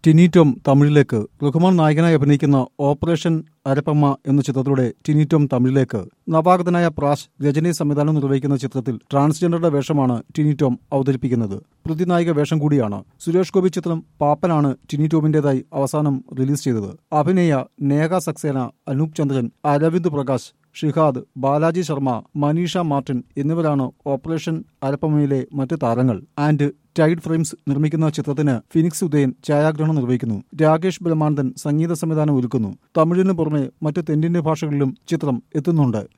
Tini Tom തമിഴിലേക്ക് Rahman നായകനായി അഭിനയിക്കുന്ന operation അരപ്പമ്മ എന്ന ചിത്രത്തിലൂടെ ടിനി ടോം തമിഴിലേക്ക് നവാഗതനായ പ്രാശ് രജനി സംവിധാനം നിർവഹിക്കുന്ന ചിത്രത്തിൽ ട്രാൻസ്ജെൻഡറുടെ വേഷമാണ് ടിനി ടോം അവതരിപ്പിക്കുന്നത് പ്രതിനായിക വേഷം കൂടിയാണ് സുരേഷ് ഗോപി ചിത്രം പാപ്പനാണ് ടിനി ടോമിന്റേതായി അവസാനം റിലീസ് ചെയ്തത് അഭിനയ നേഹ സക്സേന അനൂപ് ചന്ദ്രൻ അരവിന്ദ് പ്രകാശ് ഷിഹാദ് ബാലാജി ശർമ്മ മനീഷ മാർട്ടിൻ എന്നിവരാണ് ഓപ്പറേഷൻ അരപ്പമ്മയിലെ മറ്റ് താരങ്ങൾ ആൻഡ് ടൈഡ് ഫ്രെയിംസ് നിർമ്മിക്കുന്ന ചിത്രത്തിന് ഫിനിക്സ് ഉദയൻ ഛായാഗ്രഹണം നിർവഹിക്കുന്നു രാകേഷ് ബ്രഹ്മാനന്ദൻ സംഗീത സംവിധാനം ഒരുക്കുന്നു തമിഴിന് പുറമെ മറ്റ് തെന്നിന്ത്യൻ ഭാഷകളിലും ചിത്രം എത്തുന്നുണ്ട്